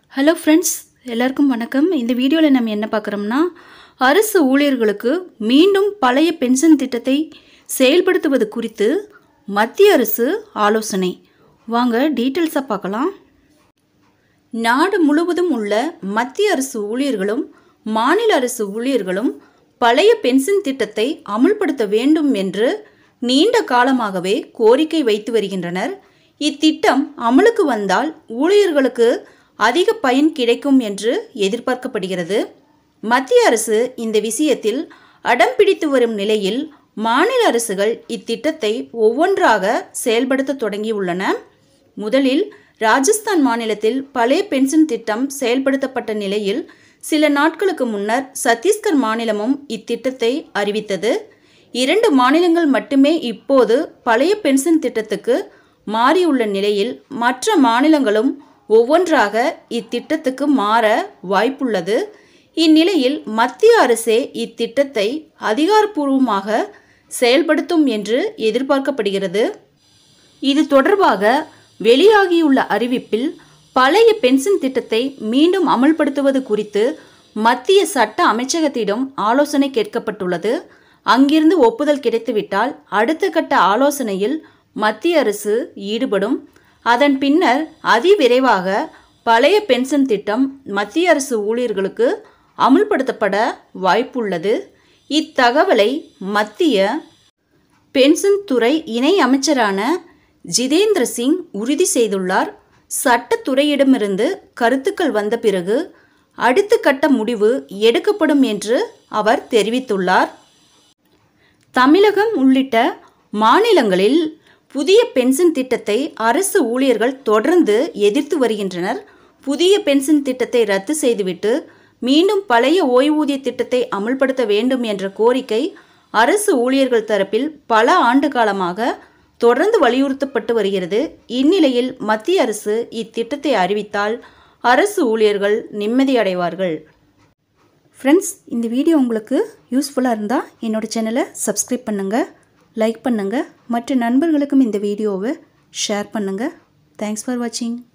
hello friends எல்லாருக்கும் வணக்கம் இந்த வீடியோவில் நம்ம என்ன பார்க்குறோம்னா அரசு ஊழியர்களுக்கு மீண்டும் பழைய பென்ஷன் திட்டத்தை செயல்படுத்துவது குறித்து மத்திய அரசு ஆலோசனை வாங்க டீட்டெயில்ஸாக பார்க்கலாம் நாடு முழுவதும் உள்ள மத்திய அரசு ஊழியர்களும் மாநில அரசு ஊழியர்களும் பழைய பென்ஷன் திட்டத்தை அமுல்படுத்த வேண்டும் என்று நீண்ட காலமாகவே கோரிக்கை வைத்து வருகின்றனர் இத்திட்டம் அமலுக்கு வந்தால் ஊழியர்களுக்கு அதிக பயன் கிடைக்கும் என்று எதிர்பார்க்கப்படுகிறது மத்திய அரசு இந்த விஷயத்தில் அடம் பிடித்து வரும் நிலையில் மாநில அரசுகள் இத்திட்டத்தை ஒவ்வொன்றாக செயல்படுத்த தொடங்கியுள்ளன முதலில் ராஜஸ்தான் மாநிலத்தில் பழைய பென்ஷன் திட்டம் செயல்படுத்தப்பட்ட நிலையில் சில நாட்களுக்கு முன்னர் சத்தீஸ்கர் மாநிலமும் இத்திட்டத்தை அறிவித்தது இரண்டு மாநிலங்கள் மட்டுமே இப்போது பழைய பென்ஷன் திட்டத்துக்கு மாறியுள்ள நிலையில் மற்ற மாநிலங்களும் ஒவ்வொன்றாக இத்திட்டத்துக்கு மாற வாய்ப்புள்ளது இந்நிலையில் மத்திய அரசே இத்திட்டத்தை அதிகாரப்பூர்வமாக செயல்படுத்தும் என்று எதிர்பார்க்கப்படுகிறது இது தொடர்பாக வெளியாகியுள்ள அறிவிப்பில் பழைய பென்ஷன் திட்டத்தை மீண்டும் அமல்படுத்துவது குறித்து மத்திய சட்ட அமைச்சகத்திடம் ஆலோசனை கேட்கப்பட்டுள்ளது அங்கிருந்து ஒப்புதல் கிடைத்துவிட்டால் அடுத்த கட்ட ஆலோசனையில் மத்திய அரசு ஈடுபடும் அதன் பின்னர் அதிவிரைவாக பழைய பென்ஷன் திட்டம் மத்திய அரசு ஊழியர்களுக்கு அமுல்படுத்தப்பட வாய்ப்புள்ளது இத்தகவலை மத்திய பென்ஷன் துறை இணை அமைச்சரான ஜிதேந்திர சிங் உறுதி செய்துள்ளார் சட்டத்துறையிடமிருந்து கருத்துக்கள் வந்த பிறகு அடுத்த கட்ட முடிவு எடுக்கப்படும் என்று அவர் தெரிவித்துள்ளார் தமிழகம் உள்ளிட்ட மாநிலங்களில் புதிய பென்ஷன் திட்டத்தை அரசு ஊழியர்கள் தொடர்ந்து எதிர்த்து வருகின்றனர் புதிய பென்ஷன் திட்டத்தை ரத்து செய்துவிட்டு மீண்டும் பழைய ஓய்வூதிய திட்டத்தை அமுல்படுத்த வேண்டும் என்ற கோரிக்கை அரசு ஊழியர்கள் தரப்பில் பல ஆண்டு காலமாக தொடர்ந்து வலியுறுத்தப்பட்டு வருகிறது இந்நிலையில் மத்திய அரசு இத்திட்டத்தை அறிவித்தால் அரசு ஊழியர்கள் நிம்மதி அடைவார்கள் ஃப்ரெண்ட்ஸ் இந்த வீடியோ உங்களுக்கு யூஸ்ஃபுல்லாக இருந்தால் என்னோடய சேனலை சப்ஸ்கிரைப் பண்ணுங்கள் லைக் பண்ணுங்கள் மற்ற நண்பர்களுக்கும் இந்த வீடியோவை ஷேர் பண்ணுங்கள் தேங்க்ஸ் ஃபார் வாட்சிங்